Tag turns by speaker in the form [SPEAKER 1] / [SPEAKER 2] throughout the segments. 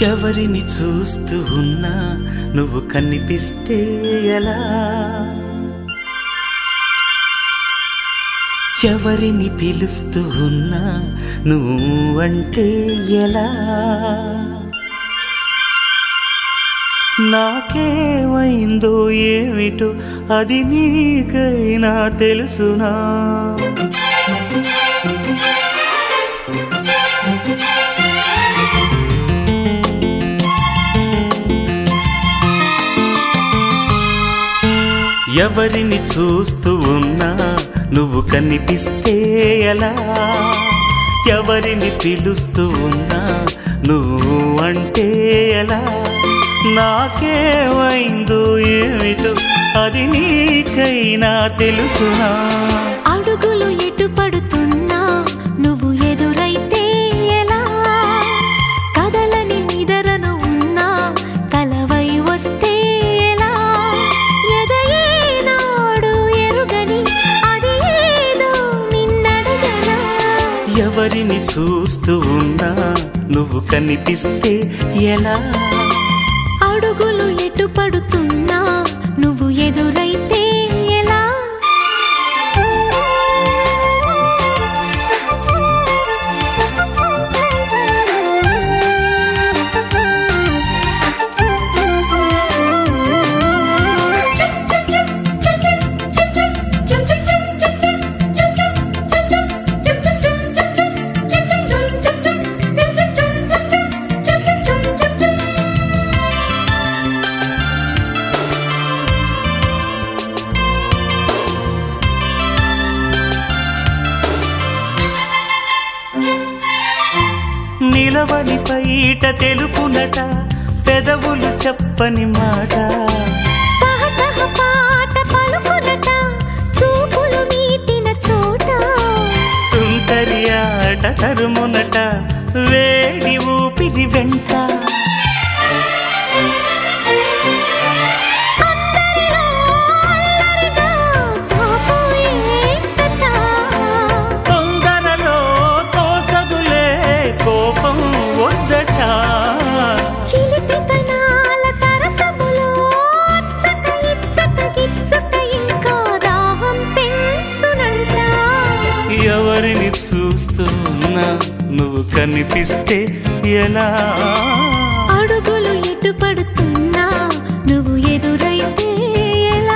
[SPEAKER 1] ఎవరిని చూస్తూ ఉన్నా నువ్వు కనిపిస్తే ఎలా ఎవరిని పిలుస్తూ ఉన్నా నువ్వు అంటే ఎలా నాకేమైందో ఏమిటో అది నీకైనా తెలుసునా ఎవరిని చూస్తూ ఉన్నా నువ్వు కనిపిస్తే ఎలా ఎవరిని పిలుస్తూ ఉన్నా నువ్వు అంటే ఎలా నాకేమైందో ఏమిటో అది నీకైనా తెలుసునా
[SPEAKER 2] అడుగులు ఎటు పడుతున్నా నువ్వు ఎదురైతే ఎలా కదలని నిదరను ఉన్నా కలవై వస్తే ఎలా ఎదయేనాడు ఎరుగని అది ఏదో నిన్నడగనా
[SPEAKER 1] ఎవరిని చూస్తూ ఉన్నా నువ్వు కనిపిస్తే ఎలా
[SPEAKER 2] అడుగులు ఎటు పడుతున్నా నువ్వు ఎదురైతే ఎలా
[SPEAKER 1] నిలవని పైట తెలుపునట పెదవులు చెప్పని మాట
[SPEAKER 2] తహతహ పాట పలుకునట చూపులు మీటిన చోట
[SPEAKER 1] తుంటరి ఆట తరుమునట వేడి ఊపిరి వెంట
[SPEAKER 2] అందరిలో అల్లరిగా పాపోయేటట.
[SPEAKER 1] తొందరలో తోచదులే కోపం వద్దట
[SPEAKER 2] చిలిపితనాల సరసములో అచ్చట ఇచ్చట గిచ్చుట ఇంకా దాహం పెంచునంట.
[SPEAKER 1] ఎవరిని చూస్తున్నా నువ్వు కనిపిస్తే ఎలా
[SPEAKER 2] అడుగులు ఎటు పడుతున్నా నువ్వు ఎదురైతే ఎలా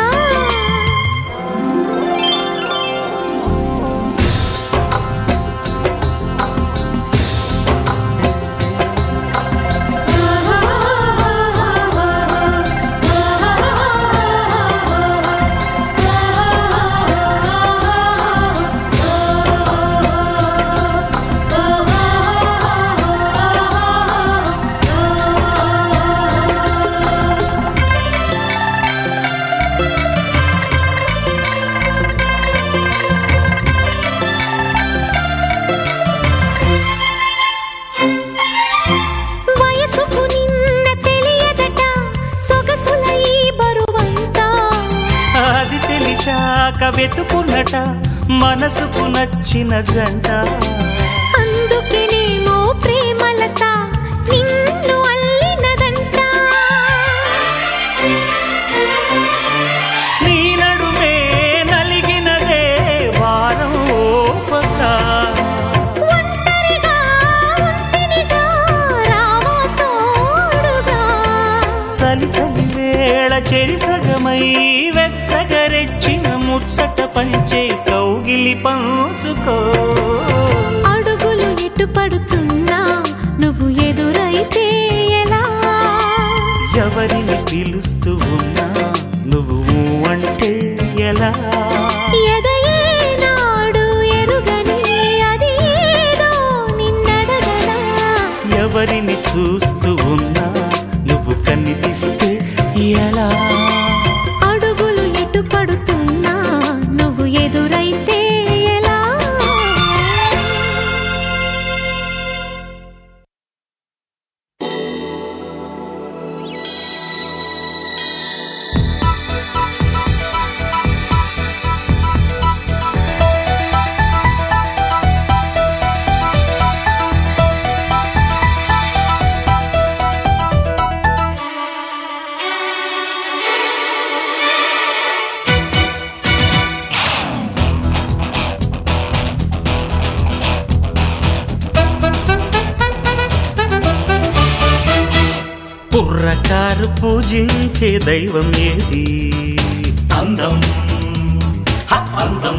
[SPEAKER 2] వయసుకు నిన్న తెలియదట సొగసుల ఈ బరువంతా
[SPEAKER 1] అది తెలిసాక వెతుకున్నట మనసుకు నచ్చిన జంట
[SPEAKER 2] అందుకేనేమో ప్రేమలత నిన్ను అల్లినదంట
[SPEAKER 1] నీ నడుమే నలిగినదే వారం ఓపక
[SPEAKER 2] ఒంటరిగా ఒంటినిగా రావా తోడుగా
[SPEAKER 1] చలి చలి వేళ చెరిసగమై వెచ్చగరెచ్చిన ముచ్చట పంచే కౌగిలి పంచుకో
[SPEAKER 2] అడుగులు ఎటు పడుతున్నా నువ్వు ఎదురైతే ఎలా
[SPEAKER 1] ఎవరిని పిలుస్తూ ఉన్నా నువ్వు అంటే ఎలా
[SPEAKER 2] ఎదయేనాడు ఎరుగని అది ఏదో నిన్నడగనా
[SPEAKER 1] ఎవరిని చూస్తూ ఉన్నా నువ్వు కనిపిస్తే ఎలా
[SPEAKER 2] అడుగులు ఎటు పడుతున్నా నువ్వు ఎదురైతే ఎలా
[SPEAKER 3] ఆ
[SPEAKER 1] అందరూ పూజించే దైవం ఏది అందం హ, అందం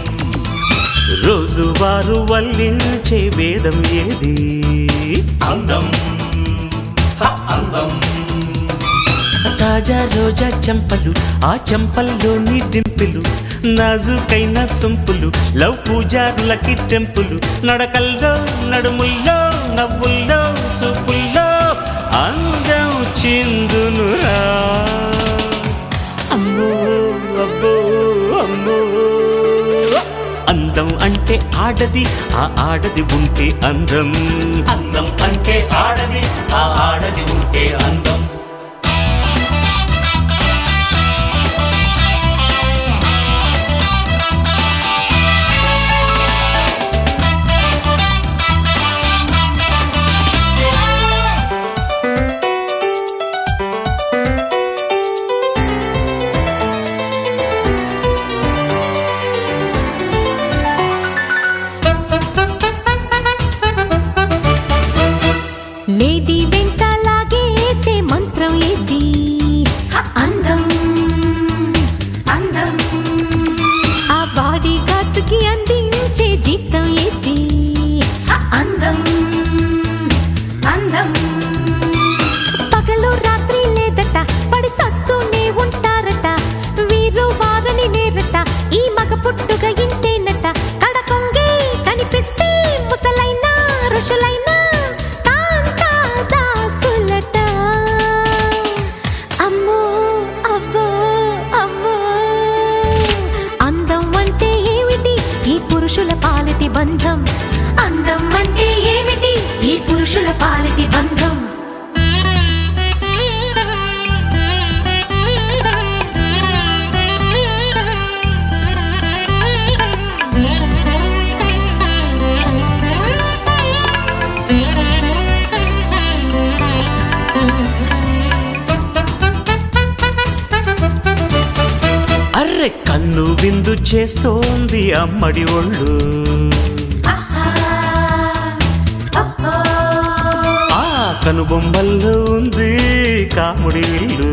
[SPEAKER 1] రోజువారు వల్లించే వేదం ఏది అందం హ, అందం తాజా రోజా చెంపలు ఆ చెంపల్లోని డింపులు నాజుకైన సొంపులు లవ్ పూజారులకి టెంపులు నడకల్లో నడుముల్లో నవ్వుల్లో చూపుల్లో అందం చిందునురా అమ్మో అబ్బో అమ్మో అందం అంటే ఆడది ఆ ఆడది ఉంటే అందం అందం అంటే ఆడది ఆ ఆడది ఉంటే అందం
[SPEAKER 2] లేడీ వెంట లాగేసే మంత్రం ఏది అందం అందం ఆ బాడీ గార్డ్స్ కి అందించే జీతం ఏది అందం అందం పగలు రాత్రి లేదట పడి చస్తూనే ఉంటారట వీరు వారని నేరట ఈ మగ పుట్టుక ఇంతేనట కడకొంగే కనిపిస్తే ముసలైన ఋషులైన కాంతా దాసులట అమ్మో అబ్బో అమ్మో అందం అంటే ఏమిటి ఈ పురుషుల పాలిటి బంధం అందం అంటే ఏమిటి ఈ పురుషుల పాలిటి బంధం
[SPEAKER 1] అర్రె కన్ను విందు చేస్తోంది అమ్మడి ఒళ్ళు ఆ కనుబొమ్మల్లో ఉంది కాముడి ఇల్లు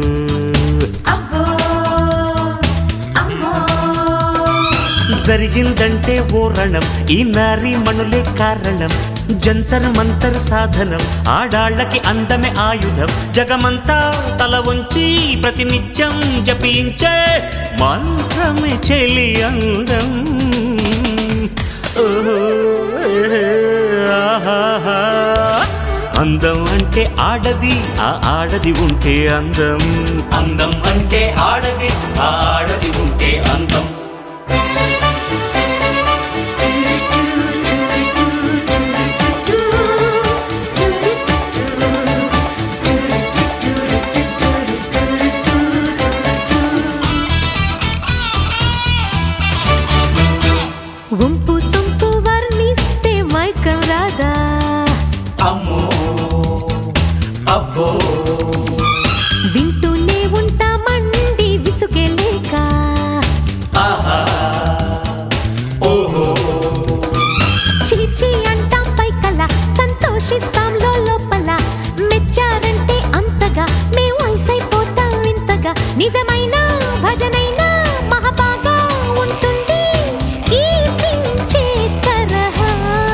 [SPEAKER 1] జరిగిందంటే ఓ రణం ఈ నారీ మణులే కారణం జంతర్ మంతర్ సాధనం ఆడాళ్ళకి అందమే ఆయుధం జగమంతా తల వంచి ప్రతినిత్యం జపించే మంత్రమే చెలి అందం ఓహో, ఏ, ఆహాహా. అందం అంటే ఆడది ఆ ఆడది ఉంటే అందం అందం అంటే ఆడది ఆ ఆడది ఉంటే అందం
[SPEAKER 2] వంపు సొంపు వర్ణిస్తే మైకం రాదా
[SPEAKER 1] అమ్మో అబ్బో
[SPEAKER 2] వింటూనే ఉంటామండి విసుగలేక
[SPEAKER 1] ఆహా ఓహో
[SPEAKER 2] చీచి అంటాం పైకల సంతోషిస్తాం లోపల మెచ్చారంటే అంతగా మేము ఐసైపోతాం వింతగా నిజమైన భజనైన మహాబాగా ఉంటుంది ఈ పించే తరహా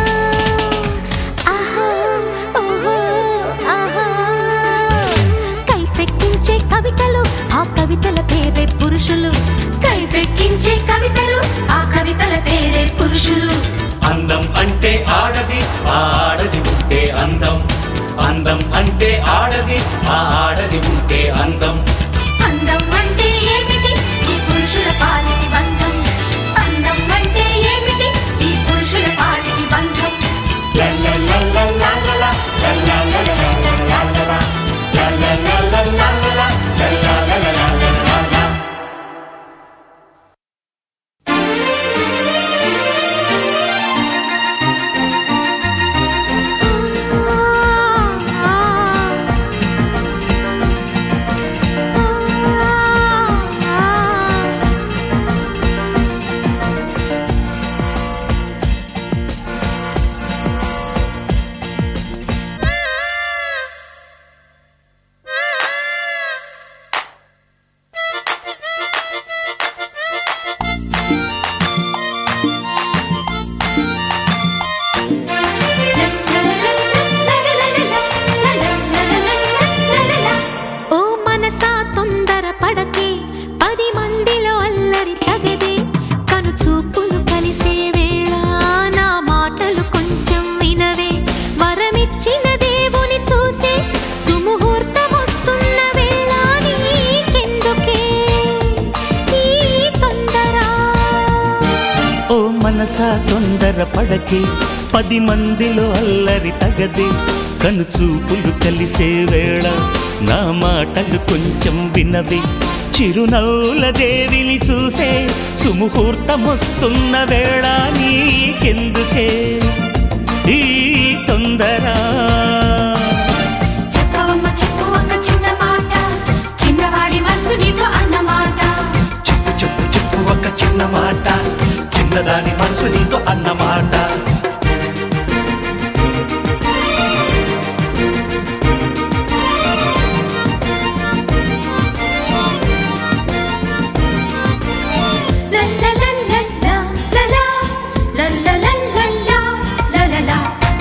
[SPEAKER 2] ఆహా ఓహో ఆహా కైపెక్కించే కవితలు ఆ కవితల పేరే పురుషులు కైపెక్కించే కవితలు ఆ కవితల పేరే పురుషులు
[SPEAKER 1] అందం అంటే ఆడది ఆ ఆడది ఉంటే అందం అందం అంటే ఆడది ఆ ఆడది ఉంటే అందం
[SPEAKER 2] అందం అంటే ఏమిటి ఈ పురుషుల పాలిటి బంధం అందం అంటే ఏమిటి ఈ పురుషుల పాలిటి బంధం ఆ
[SPEAKER 3] మనస తొందర పడకే పది మందిలో అల్లరి తగదే కనుచూపులు కలిసే వేళ నా మాటలు కొంచెం వినవే చిరునవ్వుల దేవిని చూసే సుముహూర్తమొస్తున్న వేళ నీకెందుకే ఈ తొందర
[SPEAKER 2] చెప్పవమ్మ చెప్పు ఒక చిన్న మాట చిన్నవాడి మనసు నీతో అన్నమాట
[SPEAKER 1] చెప్పు చెప్పు చెప్పు ఒక చిన్న మాట చిన్నదాని మనసు నీతో అన్నమాట
[SPEAKER 2] లల్లలల్లల్లా, లలా, లల్లలల్లల్లా, లలలా.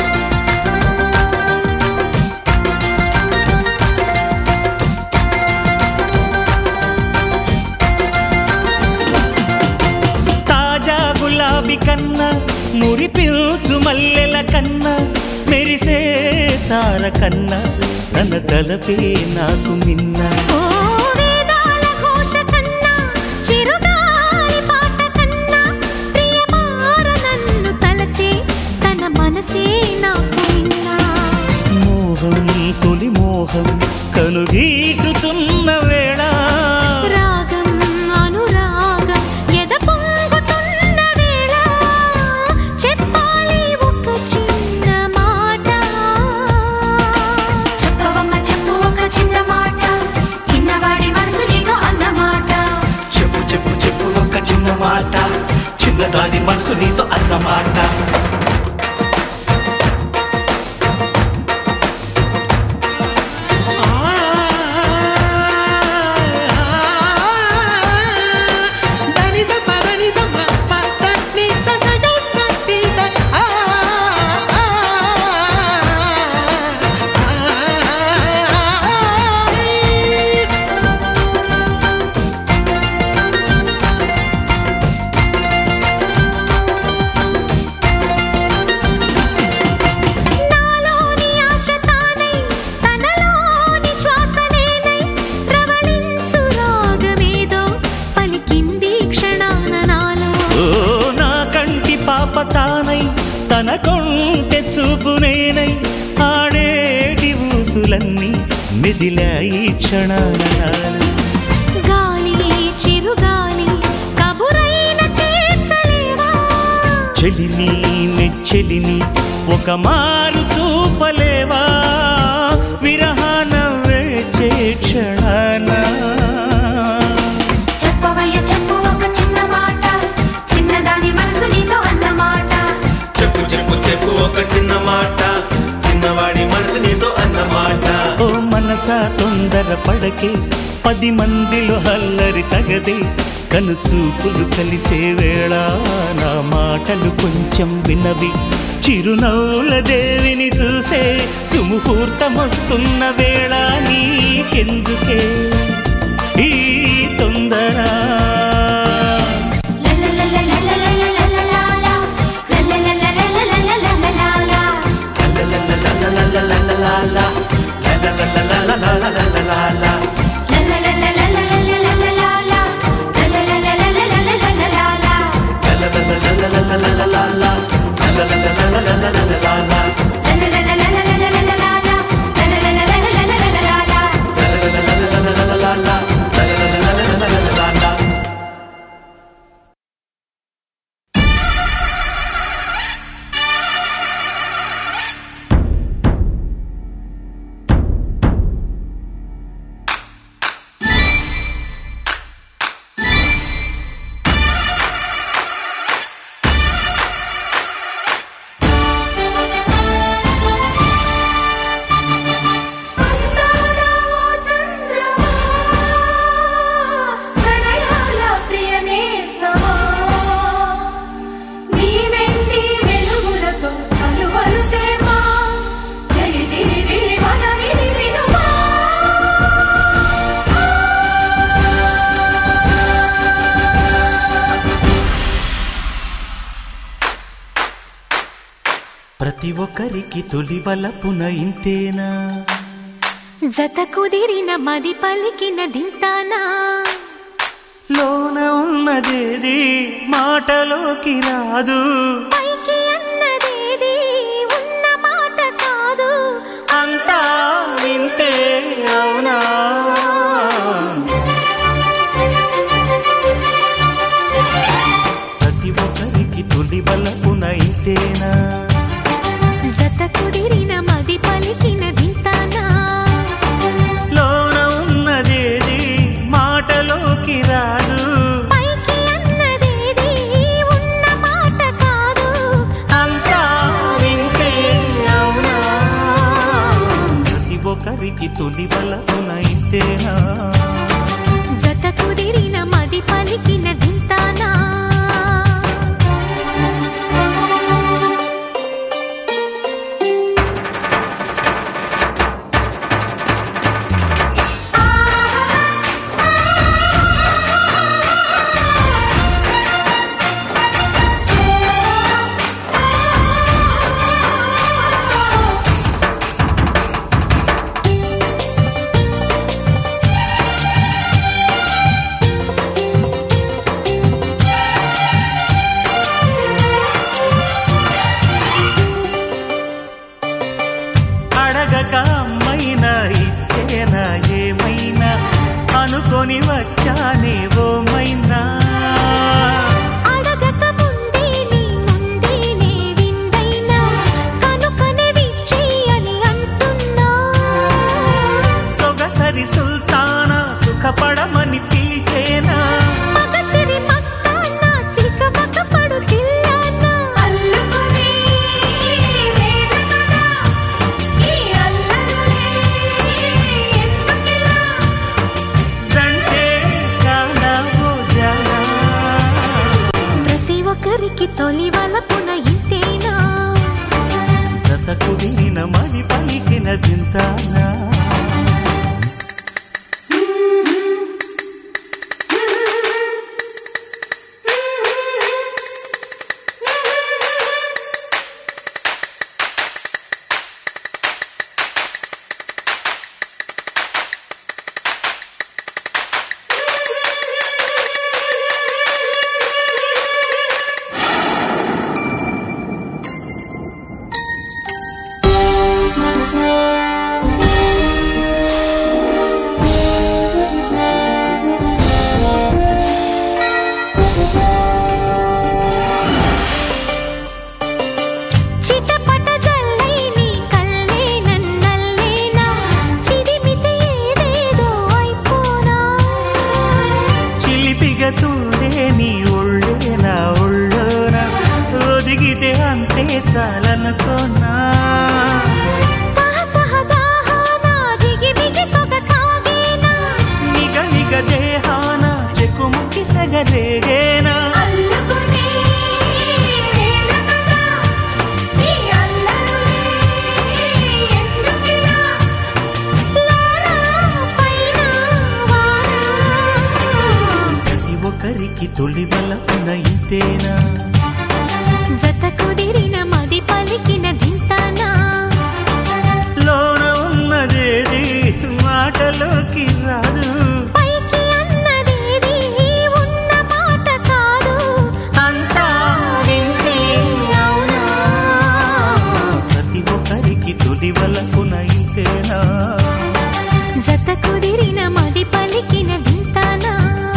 [SPEAKER 3] తాజా గులాబీ కన్నా మురిపిల్చు మల్లెల కన్నా మెరిసే తార కన్నా తన తలపే నాకు మిన్న
[SPEAKER 2] ఓ వేదాల ఘోష కన్నా, చిరుగాలి పాట కన్నా, ప్రియమార నన్ను తలచే తన మనసే నాకు విన్నా.
[SPEAKER 3] మోహం తొలి మోహం కనుగీటుతున్న వేళ
[SPEAKER 2] రాగం అనురాగం ఎద పొంగుతున్న వేళ చెప్పాలి ఒక చిన్న మాట చెప్పవమ్మ చెప్పు ఒక చిన్న మాట చిన్నవాడి మనసు నీతో అన్నమాట
[SPEAKER 1] చెప్పు చెప్పు చెప్పు ఒక చిన్న మాట చిన్నదాని మనసు నీతో అన్నమాట
[SPEAKER 2] నాలోని ఆశ తానై తనలోని శ్వాస నేనై ప్రవళించు రాగమేదో పలికింది క్షణాన నాలో
[SPEAKER 3] ఓ నా కంటి పాప తానై తన కొంటె చూపు నేనై ఆడేటి ఊసులన్నీ మెదిలాయి క్షణాన నాలో.
[SPEAKER 2] గాలి చిరుగాలి కబురైన చేర్చలేవా
[SPEAKER 3] చెలిని నెచ్చెలిని ఒక మారు చూపలేవా విరహాన వేచే క్షణాన
[SPEAKER 2] చెప్పవయ్య చెప్పు ఒక చిన్న మాట చిన్నదాని మనసు నీతో అన్నమాట
[SPEAKER 1] చెప్పు చెప్పు చెప్పు ఒక చిన్న మాట చిన్నవాడి మనసు నీతో అన్నమాట
[SPEAKER 3] ఓ మనస తొందర పడకే పది మందిలో హల్లరి తగదే కనుచూపులు కలిసే వేళ నా మాటలు కొంచెం వినవి చిరునవ్వుల దేవిని చూసే సుముహూర్తమొస్తున్న వేళ నీకెందుకే ఈ తొందర
[SPEAKER 2] లల్లలల్లలల్లలల్లలలా, లల్లలల్లలల్లలల్లలలా.
[SPEAKER 1] లలలలలలలలలలా, లలలలలలలలలలా.
[SPEAKER 2] లల్లలల్లలల్లలల్లలలా, లల్లలల్లలల్లలల్లలలా.
[SPEAKER 1] లలలలలలలలలలా, లలలలలలలలలలా.
[SPEAKER 2] లల్లలల్లలల్లలల్లలా, లల్లలల్లలల్లలలా.
[SPEAKER 1] లలలలలలలలలా, లలలలలలలలలా.
[SPEAKER 2] అందాల చంద్రమా, ప్రణయాల ప్రియనేస్తమా, నీ వెండి వెలుగులతో కలువలు తేమా, చలితిని విని మనవిని వినుమా.
[SPEAKER 3] ప్రతి ఒక్కరికి తొలి వలపున ఇంతేనా
[SPEAKER 2] జత కుదిరిన మది పలికిన దింతానా
[SPEAKER 3] లోన ఉన్న ఉన్నదేది మాటలోకి రాదు
[SPEAKER 2] పైకి అన్నదేది ఉన్న మాట కాదు
[SPEAKER 3] అంతా వింతే అవునా ప్రతి ఒక్కరికి తొలి బలపున ఇంతేనా
[SPEAKER 2] జత కుదిరిన మది పలికిన దింతానా
[SPEAKER 3] లోన ఉన్నదేది మాటలోకి రాదు
[SPEAKER 2] పైకి అన్నదేది ఉన్న మాట కాదు
[SPEAKER 3] అంతా వింతే అవునా ప్రతి ఒక్కరికి తొలి బలపున ఇంతేనా
[SPEAKER 2] జత కుదిరిన మది పలికిన దింతానా
[SPEAKER 3] అడగక అమ్మైనా ఇచ్చేనా ఏమైనా అనుకొని వచ్చానే ఓమైనా
[SPEAKER 2] అడగక ముందే నీ ముందే నే విందైనా కనుకనే విచ్చేయని అంటున్నా
[SPEAKER 3] సొగసరి సుల్తానా సుఖపడమని పిలిచేనా
[SPEAKER 2] మగసిరి మస్తానా తికమక పడుతిల్లానా అల్లుకునే వేదనగా ఈ అల్లరులే ఎందుకిలా
[SPEAKER 3] జంటే కానా ఓ జానా
[SPEAKER 2] ప్రతి ఒక్కరికి తొలి వలపున ఇంతేనా
[SPEAKER 3] జతకు వినిన మరి పలికిన దింతానా
[SPEAKER 2] చిటపట జల్లై నీ కల్లే నన్నల్లేనా చిదిమితే ఏదేదో అయిపోనా
[SPEAKER 3] చిలిపిగ తుండే నీ ఒళ్ళే నా ఒళ్ళోన ఒదిగితే అంతే చాలనుకోనా
[SPEAKER 2] తహ తహ దాహానా జిగిమిగి సొగసాగేనా
[SPEAKER 3] నిగ నిగ దేహాన చెక్కుముకి సగరేగేనా
[SPEAKER 2] అల్లుకునే వేళకదా ఈ అల్లరులే ఎందుకిలా లారా పైన వారా
[SPEAKER 3] ప్రతి ఒక్కరికి తొలి వలపున ఇంతేనా
[SPEAKER 2] జత కుదిరిన మది పలికిన దింతానా
[SPEAKER 3] లోన ఉన్నదేది మాటలోకి రాదు
[SPEAKER 2] పైకి అన్నదేది ఉన్న మాట కాదు
[SPEAKER 3] అంతా వింతే
[SPEAKER 2] అవునా
[SPEAKER 3] ప్రతి ఒక్కరికి తొలి వలపున ఇంతేనా
[SPEAKER 2] జత కుదిరిన మది పలికిన దింతానా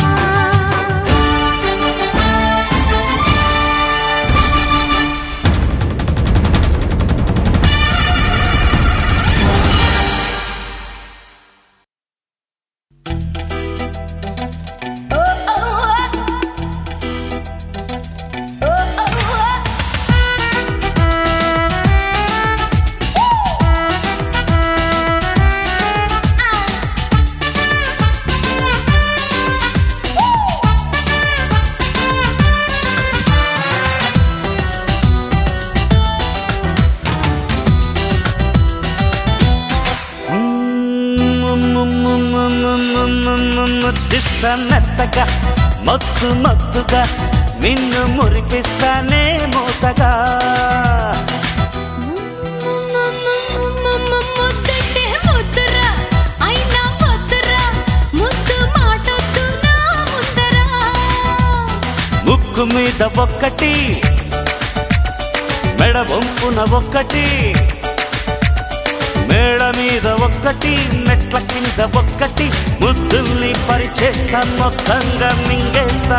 [SPEAKER 3] ముద్దిస్తా మెత్తగా మత్తు మత్తుగా నిన్ను మురిపిస్తానే మూతగా
[SPEAKER 2] ముద్దంటే ముద్దురా అయినా వద్దురా ముద్దు మాటొద్దు నా ముందరా
[SPEAKER 3] ముక్కు మీద ఒక్కటి మెడ వంపున ఒక్కటి మేడ మీద ఒక్కటి మెట్ల కింద ఒక్కటి ముద్దుల్ని పరిచేస్తా మొత్తంగా మింగేస్తా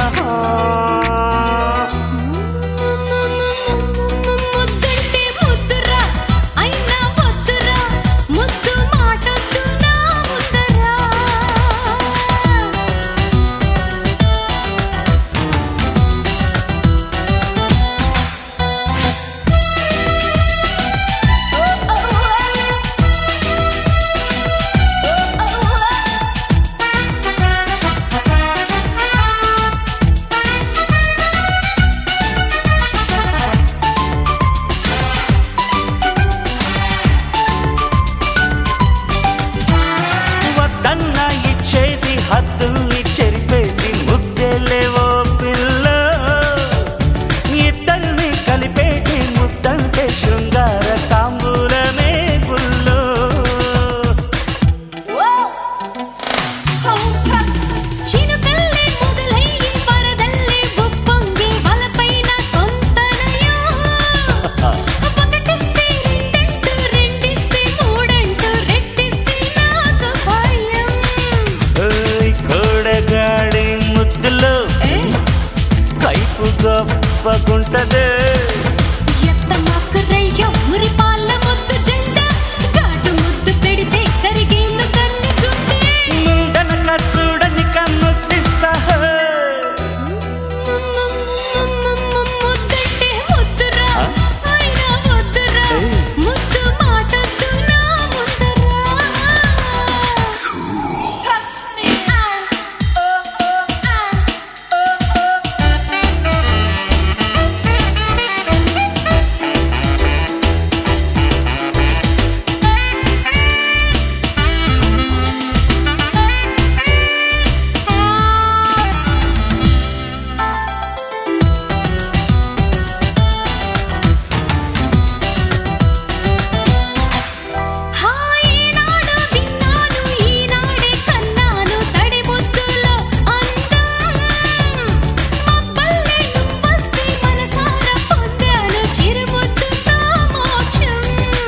[SPEAKER 2] ముద్దంటే ముద్దురా అయినా వద్దురా ముద్దు మాటొద్దు నా ముందరా
[SPEAKER 3] వద్దన్న ఇచ్చేది హద్దుల్ని చెరిపేది ముద్దెలేవో పిల్ల ఇద్దరిని కలిపేటి ముద్దంటే శృంగార తాంబూలమే గుల్లో
[SPEAKER 2] చినుకల్లే మొదలయ్యి పరదల్లే ఉప్పొంగి వలపైన కొంతనయో ఒకటిస్తే రెండంటూ రెండిస్తే మూడంటూ రెట్టిస్తే నాకు భయం
[SPEAKER 3] ఓయ్ కోడగాడి ముద్దులో కైపు గొప్పగుంటదే
[SPEAKER 2] ఎత్త మాకురయ్యో మురి పాల ముద్దు జెండ కాటు ముద్దు పెడితే కరిగేను కన్ను గుండె
[SPEAKER 3] ముందనక చూడని కన్నుతిస్తా
[SPEAKER 2] ముద్దంటే ముద్దురా
[SPEAKER 3] ఆ?
[SPEAKER 2] అయినా వద్దురా
[SPEAKER 3] ఏయ్.
[SPEAKER 2] ముద్దు మాటొద్దు నా ముందరా Touch me. Oh, oh, హాయ్ నాడు విన్నాను ఈనాడే కన్నాను తడి ముద్దులో అందం మబ్బల్లే నువ్వొస్తే మనసారా పొందాను చిరుముద్దుతో మోక్షం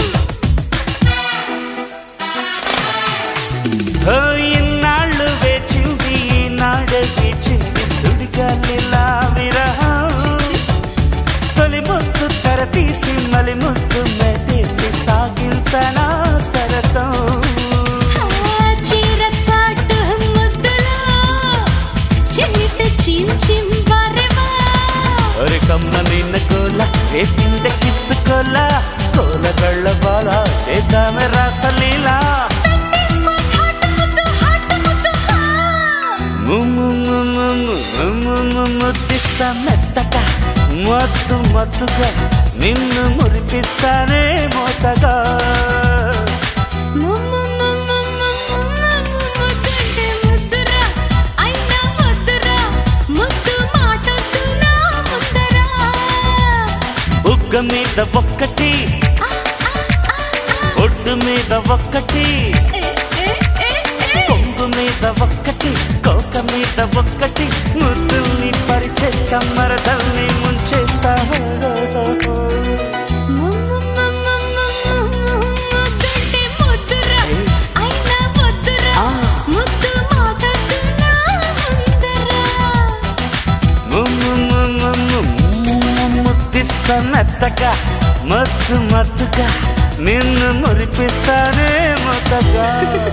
[SPEAKER 3] ఓ ఇన్నాళ్ళు వేచింది ఈనాడే వీచింది సుడిగాలిలా విరహం తొలి ముద్దు తెర తీసి మలి ముద్దు మెదేసి సాగించనా సరసం
[SPEAKER 2] చీర చాటు ముద్దులో చెయ్యిట చిమ్ చిమ్ వరవా
[SPEAKER 3] ఒరి కమ్మ నిన్న కోల ఏ పిండ కిస్సుకోల కోల గళ్ళ బాల చేద్దామె రాసలీలా ముద్దిస్తా మెత్తగా మత్తు మత్తుగా నిన్ను మురిపిస్తానే మోతగా బుగ్గ మీద ఒక్కటి ఒడ్డు మీద ఒక్కటి కొంగు మీద ఒక్కటి కోక మీద ఒక్కటి ముద్దుల్ని పరిచేస్తా మరదల్ని ముంచేస్తా ఆ. ముద్దిస్తా మెత్తగా మత్తు మత్తుగా నిన్ను మురిపిస్తానే మొత్తగా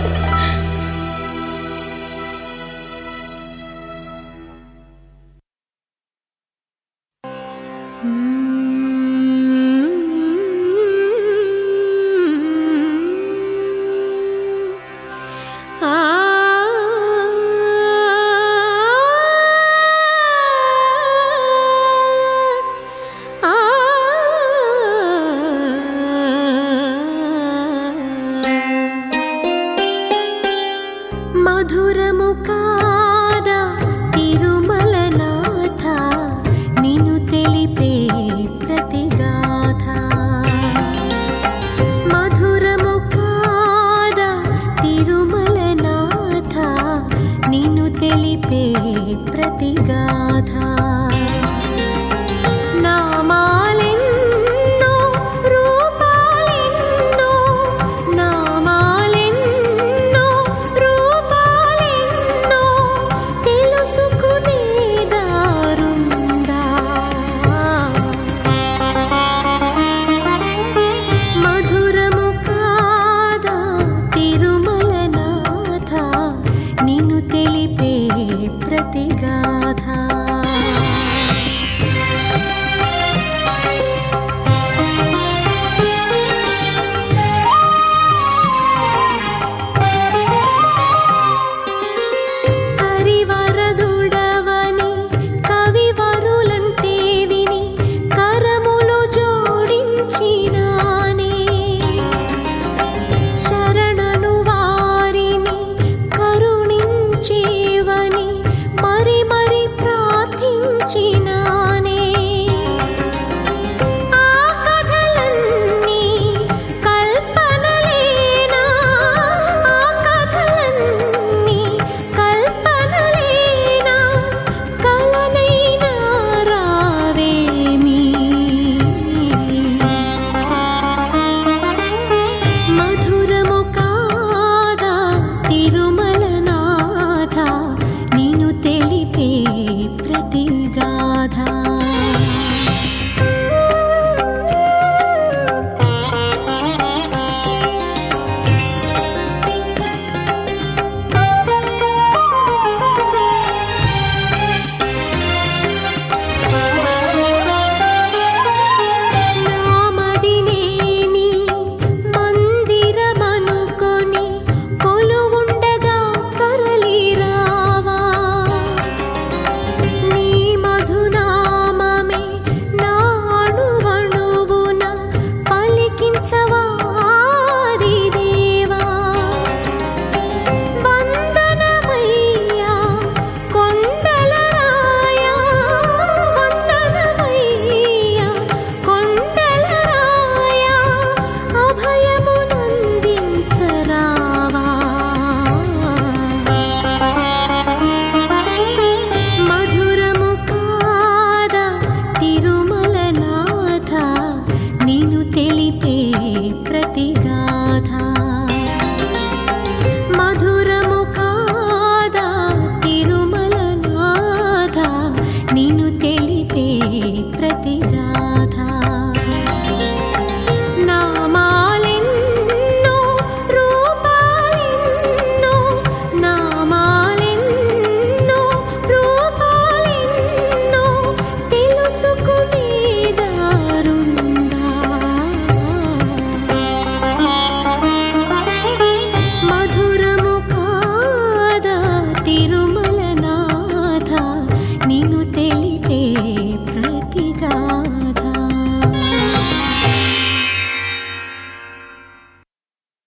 [SPEAKER 2] మధురము కాదా తిరుమలనాథ నిన్ను తెలిపే ప్రతిగాథ మధురము కాదా తిరుమలనాథ నిన్ను తెలిపే ప్రతిగాథ
[SPEAKER 4] నామాలెన్నో రూపాలెన్నో నామాలెన్నో రూపాలెన్నో తెలుసుకునే దారుందా మధురము కాదా తిరుమలనాథ నిన్ను తెలిపే ప్రతిగాథ